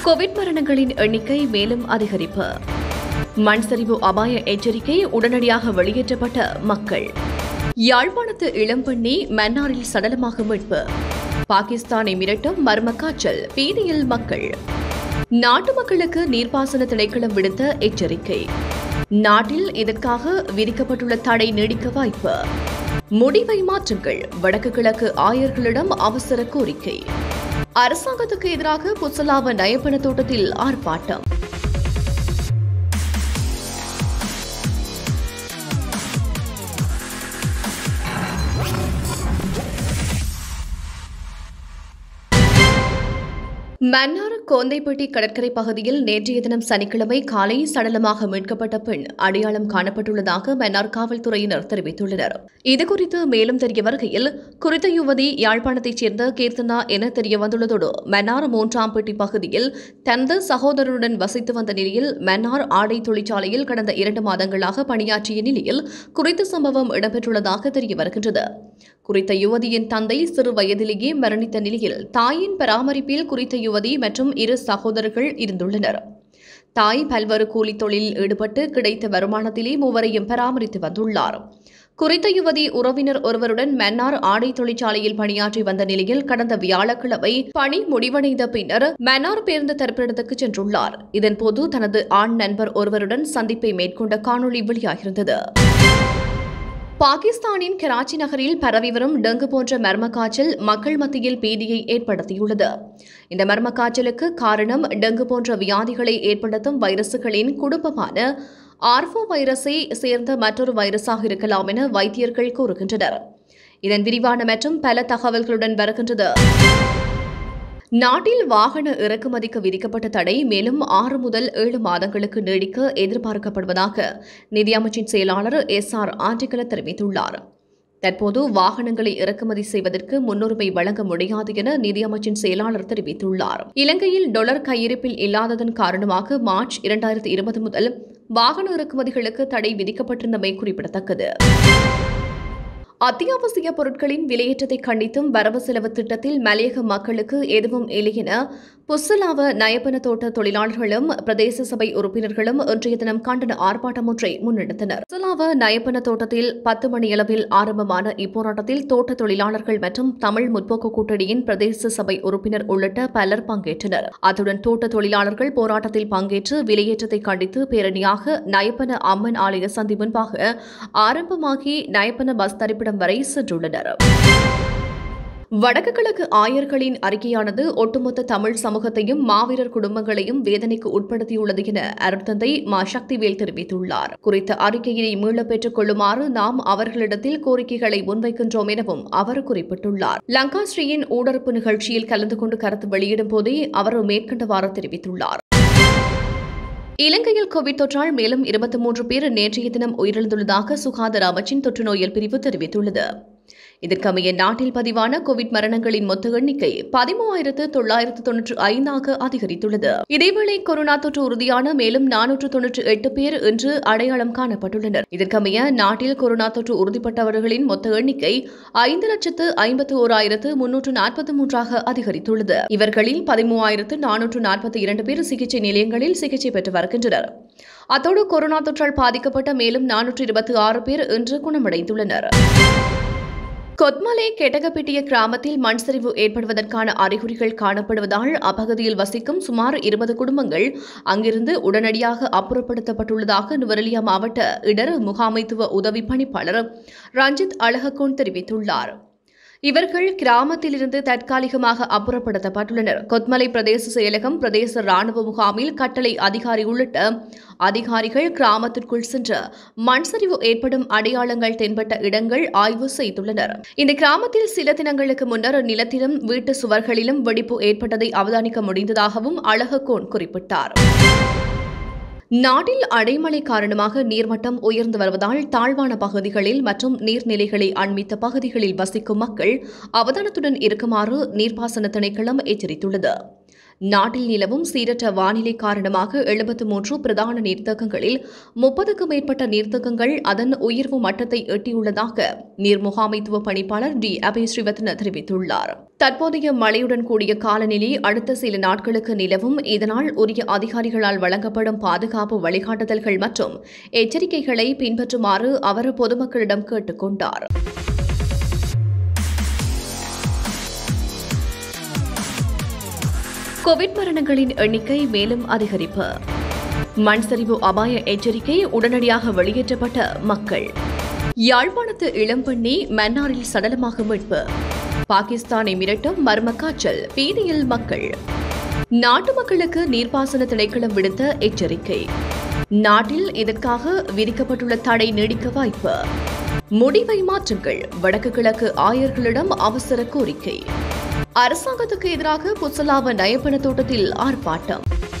Covid மரணங்களின் எண்ணிக்கை மேலும் அதிகரிப்பு மண் சரிவு அபாய எச்சரிக்கை உடனடியாக வெளியேற்றப்பட்ட மக்கள் யாழ்ப்பாணத்து இளம்பெண்ணி மன்னாரில் சடலமாக மீட்பு பாகிஸ்தானை மிரட்டும் மர்ம காய்ச்சல் பீதியில் மக்கள் நாட்டு மக்களுக்கு நீர்ப்பாசன திணைக்களம் விடுத்த எச்சரிக்கை நாட்டில் இதற்காக விதிக்கப்பட்டுள்ள தடை நீடிக்க வாய்ப்பு முடிவை மாற்றுங்கள் வடக்கு கிழக்கு ஆயர்களிடம் அவசர கோரிக்கை அரசாங்கத்துக்கு எதிராக புசலாவ நயப்பண தோட்டத்தில் ஆர்ப்பாட்டம் மன்னார் கோந்தைப்பட்டி கடற்கரை பகுதியில் நேற்றைய தினம் சனிக்கிழமை காலை சடலமாக மீட்கப்பட்ட பெண் அடையாளம் காணப்பட்டுள்ளதாக மன்னார் காவல்துறையினர் தெரிவித்துள்ளனர் இதுகுறித்து மேலும் தெரிய வருகையில் குறித்த யுவதி யாழ்ப்பாணத்தைச் சேர்ந்த கீர்த்தனா என தெரிய வந்துள்ளதோடு மன்னார் மூன்றாம் பெட்டி பகுதியில் தனது சகோதரருடன் வசித்து வந்த நிலையில் மன்னார் ஆடை தொழிற்சாலையில் கடந்த இரண்டு மாதங்களாக பணியாற்றிய நிலையில் குறித்த சம்பவம் இடம்பெற்றுள்ளதாக தெரிய வருகின்றது குறித்த யுவதியின் தந்தை சிறு வயதிலேயே மரணித்த நிலையில் தாயின் பராமரிப்பில் குறித்த யுவதி மற்றும் இரு சகோதரர்கள் இருந்துள்ளனர் தாய் பல்வேறு கூலித் தொழிலில் ஈடுபட்டு கிடைத்த வருமானத்திலே மூவரையும் பராமரித்து வந்துள்ளார் குறித்த யுவதி உறவினர் ஒருவருடன் மன்னார் ஆடை தொழிற்சாலையில் பணியாற்றி வந்த நிலையில் கடந்த வியாழக்கிழமை பணி முடிவடைந்த பின்னர் மன்னார் பேருந்து தரப்பிடத்துக்கு சென்றுள்ளார் இதன்போது தனது ஆண் நண்பர் ஒருவருடன் சந்திப்பை மேற்கொண்ட காணொளி வெளியாகியிருந்தது பாகிஸ்தானின் கராச்சி நகரில் பரவி வரும் டெங்கு போன்ற மர்ம காய்ச்சல் மக்கள் மத்தியில் பீதியை ஏற்படுத்தியுள்ளது இந்த மர்ம காய்ச்சலுக்கு காரணம் டெங்கு போன்ற வியாதிகளை ஏற்படுத்தும் வைரசுகளின் குடும்பமான ஆர்போ வைரஸை சேர்ந்த மற்றொரு வைரஸாக இருக்கலாம் என வைத்தியர்கள் கூறுகின்றனர் இதன் விரிவான மற்றும் பல தகவல்களுடன் வருகின்றது நாட்டில் வாகன இறக்குமதிக்கு விதிக்கப்பட்ட தடை மேலும் ஆறு முதல் ஏழு மாதங்களுக்கு நீடிக்க எதிர்பார்க்கப்படுவதாக நிதியமைச்சின் செயலாளர் எஸ் ஆர் ஆண்டிகல தெரிவித்துள்ளார் தற்போது வாகனங்களை இறக்குமதி செய்வதற்கு முன்னுரிமை வழங்க முடியாது என நிதியமைச்சின் செயலாளர் தெரிவித்துள்ளார் இலங்கையில் டொலர் கையிருப்பில் இல்லாததன் காரணமாக மார்ச் இரண்டாயிரத்தி இருபது முதல் வாகன இறக்குமதிகளுக்கு தடை விதிக்கப்பட்டிருந்தமை குறிப்பிடத்தக்கது அத்தியாவசிய பொருட்களின் விலையேற்றத்தை கண்டித்தும் வரவு செலவு திட்டத்தில் மலையக மக்களுக்கு எதுவும் இல்லை என புஸ்ஸலாவ நயப்பன தோட்ட தொழிலாளர்களும் பிரதேச சபை உறுப்பினர்களும் இன்றைய தினம் கண்டன ஆர்ப்பாட்டம் ஒன்றை முன்னெடுத்தனர் புஸ்ஸலாவ நயப்பன தோட்டத்தில் பத்து மணியளவில் ஆரம்பமான இப்போராட்டத்தில் தோட்ட தொழிலாளர்கள் மற்றும் தமிழ் முற்போக்கு கூட்டணியின் பிரதேச சபை உறுப்பினர் உள்ளிட்ட பலர் பங்கேற்றனர் அத்துடன் தோட்ட தொழிலாளர்கள் போராட்டத்தில் பங்கேற்று விலையேற்றத்தை கண்டித்து பேரணியாக நயப்பன அம்மன் ஆலய சந்தி முன்பாக ஆரம்பமாகி நயப்பன பஸ் தரிப்பிடம் வரை சென்றுள்ளனர் வடக்கு கிழக்கு ஆயர்களின் அறிக்கையானது ஒட்டுமொத்த தமிழ் சமூகத்தையும் மாவீரர் குடும்பங்களையும் வேதனைக்கு உட்படுத்தியுள்ளது என அருட்தந்தை மா சக்திவேல் தெரிவித்துள்ளார் குறித்த அறிக்கையை மீளப் பெற்றுக் கொள்ளுமாறு நாம் அவர்களிடத்தில் கோரிக்கைகளை முன்வைக்கின்றோம் எனவும் அவர் குறிப்பிட்டுள்ளார் லங்காஸ்ரீயின் ஊடறுப்பு நிகழ்ச்சியில் கலந்து கொண்டு கருத்து வெளியிடும் போதே அவர் மேற்கண்டவாறு தெரிவித்துள்ளார் இலங்கையில் கோவிட் தொற்றால் மேலும் இருபத்தி மூன்று பேர் நேற்றைய தினம் உயிரிழந்துள்ளதாக சுகாதார அமைச்சின் தொற்றுநோயல் பிரிவு தெரிவித்துள்ளது இதற்கமைய நாட்டில் பதிவான கோவிட் மரணங்களின் மொத்த எண்ணிக்கை பதிமூவாயிரத்து தொள்ளாயிரத்து தொன்னூற்று ஐந்தாக அதிகரித்துள்ளது இதேவேளை கொரோனா தொற்று உறுதியான மேலும் நானூற்று தொன்னூற்று எட்டு பேர் இன்று அடையாளம் காணப்பட்டுள்ளனர் இதற்கமைய நாட்டில் கொரோனா தொற்று உறுதிப்பட்டவர்களின் மொத்த எண்ணிக்கை ஐந்து லட்சத்து ஐம்பத்து ஓராயிரத்து முன்னூற்று நாற்பத்தி மூன்றாக அதிகரித்துள்ளது இவர்களில் பதிமூவாயிரத்து நானூற்று நாற்பத்தி இரண்டு பேர் சிகிச்சை நிலையங்களில் சிகிச்சை பெற்று வருகின்றனர் அத்தோடு கொரோனா தொற்றால் பாதிக்கப்பட்ட மேலும் நானூற்று இருபத்தி ஆறு பேர் இன்று குணமடைந்துள்ளனர் கொத்மலை கெட்டகப்பட்டிய கிராமத்தில் மண் சரிவு ஏற்படுவதற்கான அறிகுறிகள் காணப்படுவதால் அப்பகுதியில் வசிக்கும் சுமார் இருபது குடும்பங்கள் அங்கிருந்து உடனடியாக அப்புறப்படுத்தப்பட்டுள்ளதாக நுவரெலியா மாவட்ட இடர் முகாமைத்துவ உதவி பணிப்பாளர் ரஞ்சித் அழகக்கோன் தெரிவித்துள்ளார் இவர்கள் கிராமத்திலிருந்து தற்காலிகமாக அப்புறப்படுத்தப்பட்டுள்ளனர் கொத்மலை பிரதேச செயலகம் பிரதேச ராணுவ முகாமில் கட்டளை அதிகாரி உள்ளிட்ட அதிகாரிகள் கிராமத்திற்குள் சென்று மண் சரிவு ஏற்படும் அடையாளங்கள் தென்பட்ட இடங்கள் ஆய்வு செய்துள்ளனர் இந்த கிராமத்தில் சில தினங்களுக்கு முன்னர் நிலத்திலும் வீட்டு சுவர்களிலும் வெடிப்பு ஏற்பட்டதை அவதானிக்க முடிந்ததாகவும் அழகக்கோன் குறிப்பிட்டார் நாட்டில் அடைமழை காரணமாக நீர்மட்டம் உயர்ந்து வருவதால் தாழ்வான பகுதிகளில் மற்றும் நீர்நிலைகளை அண்மித்த பகுதிகளில் வசிக்கும் மக்கள் அவதானத்துடன் இருக்குமாறு நீர்ப்பாசன திணைக்களம் எச்சரித்துள்ளது நாட்டில் நிலவும் சீரற்ற வானிலை காரணமாக எழுபத்து மூன்று பிரதான நீர்த்தேக்கங்களில் முப்பதுக்கும் மேற்பட்ட நீர்த்தேக்கங்கள் அதன் உயர்வு மட்டத்தை எட்டியுள்ளதாக நீர் முகாமைத்துவ பணிப்பாளர் டி அபய் ஸ்ரீவத்ன தெரிவித்துள்ளார் தற்போதைய மழையுடன் கூடிய காலநிலை அடுத்த சில நாட்களுக்கு நிலவும் இதனால் உரிய அதிகாரிகளால் வழங்கப்படும் பாதுகாப்பு வழிகாட்டுதல்கள் மற்றும் எச்சரிக்கைகளை பின்பற்றுமாறு அவர் பொதுமக்களிடம் கேட்டுக் கொண்டார் கோவிட் மரணங்களின் எண்ணிக்கை மேலும் அதிகரிப்பு மண் சரிவு அபாய எச்சரிக்கை உடனடியாக வெளியேற்றப்பட்ட மக்கள் யாழ்ப்பாணத்து இளம்பெண்ணி மன்னாரில் சடலமாக மீட்பு பாகிஸ்தானை மிரட்டும் மர்ம காய்ச்சல் பீதியில் மக்கள் நாட்டு மக்களுக்கு நீர்ப்பாசன திணைக்களம் விடுத்த எச்சரிக்கை நாட்டில் இதற்காக விதிக்கப்பட்டுள்ள தடை நீடிக்க வாய்ப்பு முடிவை மாற்றுங்கள் வடக்கு கிழக்கு ஆயர்களிடம் அவசர கோரிக்கை அரசாங்கத்துக்கு எதிராக புசலாவ நயப்பண தோட்டத்தில் ஆர்ப்பாட்டம்